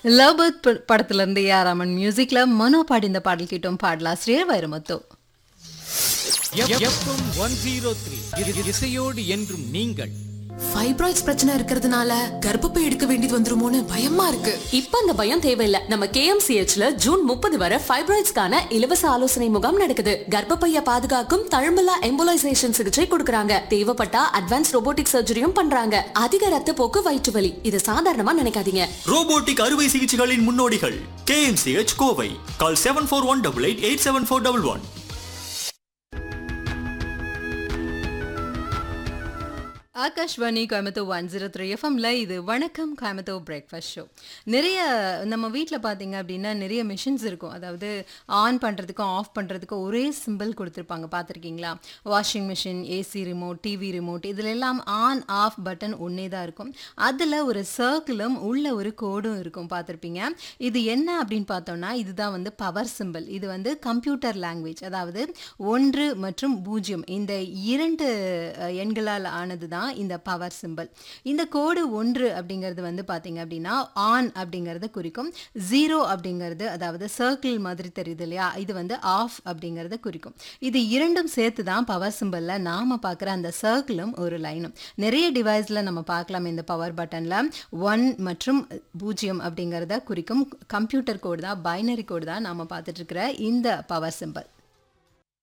love birth படத்துல இருந்து AR Raman மியூசிக்ல மனோ பாடி இந்த பாடல் கேட்டோம் பாடலாசிரியர் Vairamuthu FM one zero three இசையோடு என்றும் நீங்கள் ஃபைப்ராய்ட்ஸ் பிரச்சனை இருக்கிறதுனால கர்ப்பப்பை எடுக்க வேண்டியது வந்துருமோன்னு பயமா இருக்கு இப்ப அந்த பயம் தேவையில்ல நம்ம கேஎம்சிஹெச்ல ஜூன் முப்பது வரை ஃபைப்ராய்ட்ஸ்க்கான இலவச ஆலோசனை முகாம் நடக்குது கர்ப்பப்பைய பாதுகாக்கும் தழும்பலா எம்போலைசேஷன் சிகிச்சை கொடுக்கறாங்க தேவைப்பட்டா அட்வான்ஸ் ரோபோட்டிக் சர்ஜரியும் பண்றாங்க அதிக ரத்த போக்கு வயிற்று வலி இது சாதாரணமா நினைக்காதீங்க ரோபோட்டிக் அறுவை சிகிச்சைகளின் முன்னோடிகள் KMCH Kovai call seven four one double eight eight seven four double one Akashvani Coimbatore one zero three எஃப்எம்ல இது வணக்கம் கோயம்புத்தூர் பிரேக்ஃபாஸ்ட் ஷோ நிறைய நம்ம வீட்டில் பார்த்தீங்க அப்படின்னா நிறைய மிஷின்ஸ் இருக்கும் அதாவது ஆன் பண்ணுறதுக்கும் ஆஃப் பண்ணுறதுக்கும் ஒரே சிம்பிள் கொடுத்துருப்பாங்க பார்த்துருக்கீங்களா washing machine AC remote TV remote இதில் எல்லாம் ஆன் ஆஃப் பட்டன் ஒன்றே தான் இருக்கும் அதில் ஒரு சர்க்கிளும் உள்ள ஒரு கோடும் இருக்கும் பார்த்துருப்பீங்க இது என்ன அப்படின்னு பார்த்தோம்னா இதுதான் வந்து பவர் சிம்பிள் இது வந்து கம்ப்யூட்டர் லாங்குவேஜ் அதாவது ஒன்று மற்றும் பூஜ்ஜியம் இந்த இரண்டு அஹ், எண்களால் ஆனது தான் இந்த பவர் சிம்பிள் இந்த கோடு ஒன்று அப்படிங்கிறது வந்து பார்த்தீங்க அப்படின்னா ஆன் அப்படிங்கிறத குறிக்கும் ஜீரோ அப்படிங்கிறது அதாவது சர்க்கிள் மாதிரி தெரியுது இல்லையா இது வந்து ஆஃப் அப்படிங்கிறத குறிக்கும் இது இரண்டும் சேர்த்து தான் பவர் சிம்பிளில் நாம் பார்க்குற அந்த சர்க்கிளும் ஒரு லைனும் நிறைய டிவைஸில் நம்ம பார்க்கலாம் இந்த பவர் பட்டனில் ஒன் மற்றும் பூஜ்ஜியம் அப்படிங்கிறத குறிக்கும் கம்ப்யூட்டர் கோடு தான் பைனரி கோடு தான் நாம் பார்த்துட்டு இருக்கிற இந்த பவர் சிம்பிள்